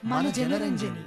మన Janaranjani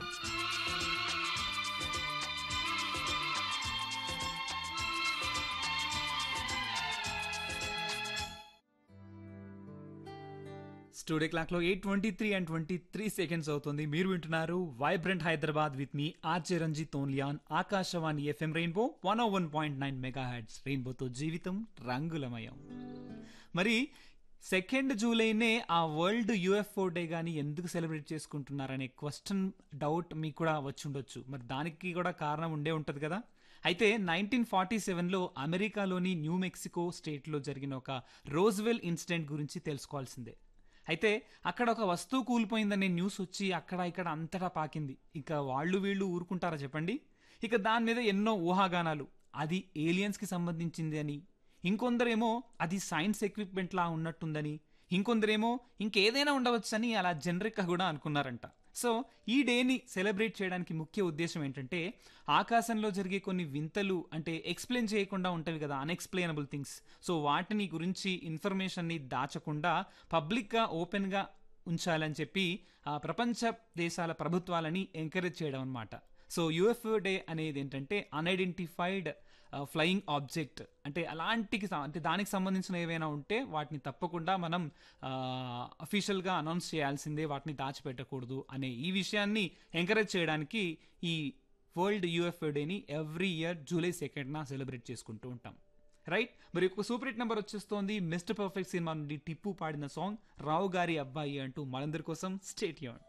studio clock లో eight twenty three and twenty three seconds అవుతుంది మీరు వింటున్నారు vibrant Hyderabad with me RJ Ranjith only on Akashvani FM rainbow one one point nine mega hits రెయిన్బోతో జీవితం రంగులమయం మరి సెకండ్ జూలైనే ఆ వరల్డ్ యుఎఫ్ఓ డే కానీ ఎందుకు సెలబ్రేట్ చేసుకుంటున్నారనే క్వశ్చన్ డౌట్ మీకు కూడా వచ్చి ఉండొచ్చు మరి దానికి కూడా కారణం ఉండే ఉంటుంది కదా అయితే నైన్టీన్ ఫార్టీ సెవెన్లో అమెరికాలోని న్యూ మెక్సికో స్టేట్లో జరిగిన ఒక రోజ్వెల్ ఇన్సిడెంట్ గురించి తెలుసుకోవాల్సిందే అయితే అక్కడ ఒక వస్తువు కూలిపోయిందనే న్యూస్ వచ్చి అక్కడ ఇక్కడ అంతటా పాకింది ఇక వాళ్ళు వీళ్ళు ఊరుకుంటారా చెప్పండి ఇక దాని మీద ఎన్నో ఊహాగానాలు అది ఏలియన్స్కి సంబంధించింది అని ఇంకొందరేమో అది సైన్స్ ఎక్విప్మెంట్ లా ఉన్నట్టుందని ఇంకొందరేమో ఇంకేదైనా ఉండవచ్చని అలా జనరిక్గా కూడా అనుకున్నారంట సో ఈ డేని సెలబ్రేట్ చేయడానికి ముఖ్య ఉద్దేశం ఏంటంటే ఆకాశంలో జరిగే కొన్ని వింతలు అంటే ఎక్స్ప్లెయిన్ చేయకుండా ఉంటవి కదా అన్ఎక్స్ప్లెయినబుల్ థింగ్స్ సో వాటిని గురించి ఇన్ఫర్మేషన్ని దాచకుండా పబ్లిక్గా ఓపెన్గా ఉంచాలని చెప్పి ఆ ప్రపంచ దేశాల ప్రభుత్వాలని ఎంకరేజ్ చేయడం అనమాట సో యుఎఫ్ఓ డే అనేది ఏంటంటే అన్ఐడెంటిఫైడ్ ఫ్లయింగ్ ఆబ్జెక్ట్ అంటే అలాంటికి సం- అంటే దానికి సంబంధించిన ఏవైనా ఉంటే వాటిని తప్పకుండా మనం అఫీషియల్గా అనౌన్స్ చేయాల్సిందే వాటిని దాచిపెట్టకూడదు అనే ఈ విషయాన్ని ఎంకరేజ్ చేయడానికి ఈ వరల్డ్ యుఎఫ్ఓ డేని ఎవ్రీ ఇయర్ జూలై సెకండ్న సెలబ్రేట్ చేసుకుంటూ ఉంటాం రైట్ మరి ఒక సూపర్ హిట్ నెంబర్ వచ్చేస్తోంది మిస్టర్ పర్ఫెక్ట్ సినిమా నుండి టిప్పు పాడిన సాంగ్ రావు గారి అబ్బాయి అంటూ మనందరి కోసం స్టేట్ యూన్